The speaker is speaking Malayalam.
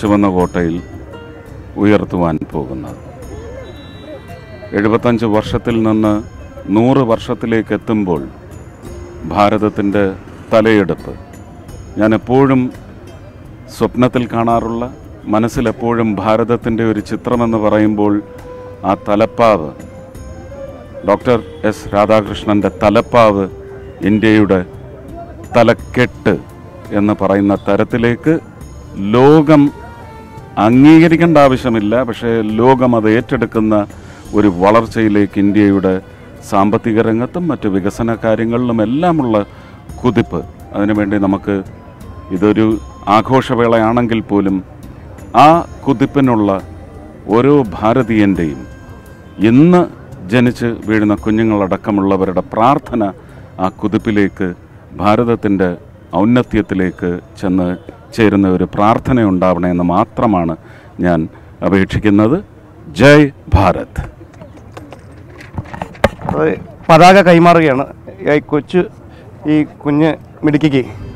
ചുവന്ന കോട്ടയിൽ ഉയർത്തുവാൻ പോകുന്നത് എഴുപത്തഞ്ച് വർഷത്തിൽ നിന്ന് നൂറ് വർഷത്തിലേക്ക് എത്തുമ്പോൾ ഭാരതത്തിൻ്റെ തലയെടുപ്പ് ഞാൻ എപ്പോഴും സ്വപ്നത്തിൽ കാണാറുള്ള മനസ്സിലെപ്പോഴും ഭാരതത്തിൻ്റെ ഒരു ചിത്രമെന്ന് പറയുമ്പോൾ ആ തലപ്പാവ് ഡോക്ടർ എസ് രാധാകൃഷ്ണൻ്റെ തലപ്പാവ് ഇന്ത്യയുടെ തലക്കെട്ട് എന്ന് പറയുന്ന തരത്തിലേക്ക് ലോകം അംഗീകരിക്കേണ്ട ആവശ്യമില്ല പക്ഷേ ലോകം അത് ഏറ്റെടുക്കുന്ന ഒരു വളർച്ചയിലേക്ക് ഇന്ത്യയുടെ സാമ്പത്തിക രംഗത്തും മറ്റ് വികസന കാര്യങ്ങളിലും എല്ലാമുള്ള കുതിപ്പ് അതിനുവേണ്ടി നമുക്ക് ഇതൊരു ആഘോഷവേളയാണെങ്കിൽ പോലും ആ കുതിപ്പിനുള്ള ഓരോ ഭാരതീയൻ്റെയും ഇന്ന് ജനിച്ച് വീഴുന്ന കുഞ്ഞുങ്ങളടക്കമുള്ളവരുടെ പ്രാർത്ഥന ആ കുതിപ്പിലേക്ക് ഭാരതത്തിൻ്റെ ഔന്നത്യത്തിലേക്ക് ചെന്ന് ചേരുന്ന ഒരു പ്രാർത്ഥന ഉണ്ടാവണമെന്ന് മാത്രമാണ് ഞാൻ അപേക്ഷിക്കുന്നത് ജയ് ഭാരത് അത് പതാക കൈമാറുകയാണ് ഈ കൊച്ചു ഈ കുഞ്ഞ് മിടുക്കിക്ക്